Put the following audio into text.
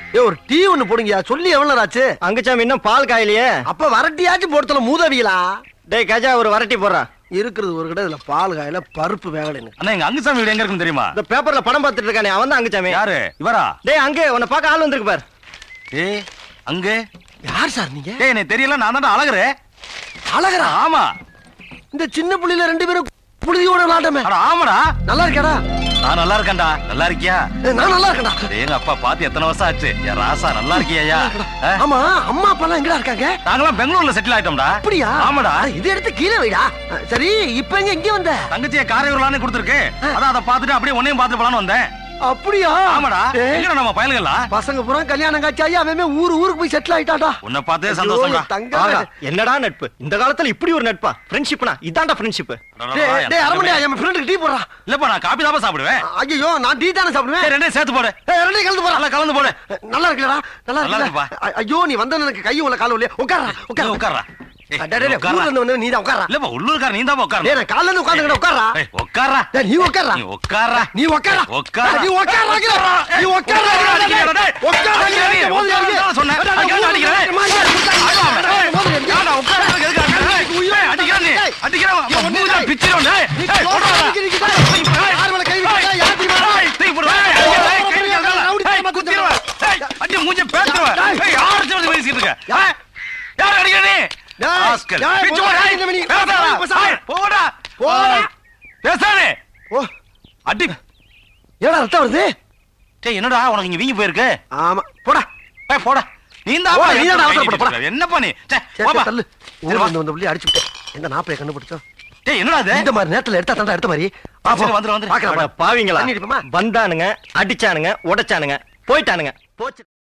ஏ ஒரு டீ ஒண்ணு போடுங்கயா சொல்லி எவ்வளவு நேரம் ஆச்சு அங்கச்சாமி இன்னும் பால் காயிலையே அப்ப வரட்டியாச்சும் போடுத்தல மூதவியலா டேய் கஜா ஒரு வரட்டி போடுறான் இருக்கிறது ஒரு கடை இதுல பால் காயில பருப்பு வேகலைன்னு அண்ணா எங்க அங்குசாமி வீடு எங்க இருக்குன்னு தெரியுமா இந்த பேப்பர்ல படம் பார்த்துட்டு இருக்கானே அவன் தான் அங்கச்சாமி யாரு இவரா டேய் அங்கே உன்னை பார்க்க ஆள் வந்திருக்கு பார் ஏய் அங்க யார் சார் நீங்க ஏய் எனக்கு தெரியல நான் தான் அழகுற அழகரா ஆமா இந்த சின்ன புள்ளில ரெண்டு பேரும் புழுதியோட விளாட்டமே அட ஆமாடா நல்லா இருக்கேடா நான் நல்லா இருக்கேன்டா நல்லா இருக்கியா ஏ, நான் நல்லா இருக்கேன்டா டேய், எங்க அப்பா பாத்து எத்தனை வருஷம் ஆச்சு என் ராசா நல்லா இருக்கியா ஆமா அம்மா அப்பா எல்லாம் எங்கடா இருக்காங்க நாங்களாம் பெங்களூர்ல செட்டில் ஆயிட்டோம்டா அப்படியா ஆமாடா அட, இது எடுத்து கீழே வைடா அஹ், சரி இப்ப எங்க இங்க வந்த தங்கச்சியை காரையூர்லான்னு கொடுத்துருக்கு அதான் அதை பார்த்துட்டு அப்படியே உன்னையும் பார்த்துட்டு போலான்னு வந்தேன் அப்படியா ஆமாடா ஏய், எங்கடா நம்ம பயலுங்களா பசங்க பூரா கல்யாணம் காட்சி அவன் ஊரு ஊருக்கு போய் செட்டில் ஆயிட்டாடா உன்னை பார்த்தே ஐயோ, சந்தோஷம்டா என் தங்கமே. ஆகா என்னடா நட்பு இந்த காலத்துல இப்படி ஒரு நட்பா ஃப்ரெண்ட்ஷிப்னா இதான்டா ஃப்ரெண்ட்ஷிப் டேய், டேய், அரமணி, என் ஃப்ரெண்டுக்கு டீ போடுறா இல்லப்பா நான் காபி தான் சாப்பிடுவேன் ஐயோ நான் டீ தானே சாப்பிடுவேன் ஏய், ரெண்டையும் சேர்த்து போடு ஏய், ரெண்டையும் கலந்து போறா நல்லா கலந்து போடு நல்லா இருக்குல்லடா நல்லா நல்லா இருக்குல்ல அ- ஐயோ நீ வந்த எனக்கு கை உள்ள கால இல்லையா உட்காரா ஏய், உட்கார உட்கார்றா ஏய், டேய், டேய், உட்கார்றா. ஊர்ல இருந்து வந்து நீ தான் உட்காரா இல்லப்பா உள்ளூர்கார நீ தான் டேய் உட்காரணும் நான் காலைல இருந்து உட்கார்ந்துக்கிட்ட உட்காரா ஏய், உட்கார்றா டேய், நீ உட்காரா நீ உட்கார்றா நீ உட்காரா உட்காரா. நீ உட்காரா நீ உட்காரா அடிக்கிறா, டேய். அடிக்கிறா நீ. உட்காரா சொன்னேன். அடிக்கிறா, அடிக்கிறா. ஏன்டா, உட்கார்றதுக்கு எதுக்கு அடிக்கிற? ஏய், அடிக்கிறா நீ. அடிக்கிறா, அவன் மூஞ்சில பிச்சிரும், டேய். ஏய், போடுறா. ஏய், தூக்கி போடு. ஏய், அடிக்கிறா, ஏய், கை வைக்காத. ஏய், குத்திருவேன். ஏய், அடி மூஞ்ச பேத்துருவேன். ஏய், யார் அடிச்சு வந்து பேசிட்டு இருக்க? ஏய், யார் அடிக்கிற நீ? டேய், ராஸ்கல். டேய், பிச்சு போடா, போடு. இந்த மணி. பேசாதடா. பேசாத. ஏய், போடா. போடா. பேசாதே. ஓ அடி ஏடா ரத்தம் வருது டேய், என்னடா உனக்கு இங்க வீங்கி போயிருக்கு ஆமா போடா ஏய், போடா நீ தான் போடா, நீ தான் அவசரப்பட, போடா. என்னப்பா நீ ச்சே, சரி, போப்பா. சரி, தள்ளு சரி, ஊர்ல வா. இருந்து வந்த புள்ளி அடிச்சு விட்டேன் எந்த நாப்பைய கண்டுபிடிச்சோம் டேய் என்னடா இது இந்த மாதிரி நேரத்துல எடுத்தா தாண்டா எடுத்த மாதிரி வா, போ. சரி, வந்துரு, வந்துரு. பார்க்கறேன், அட பா. பாவிங்களா தண்ணி அடிப்போமா? வந்தானுங்க அடிச்சானுங்க உடைச்சானுங்க போயிட்டானுங்க போச்சு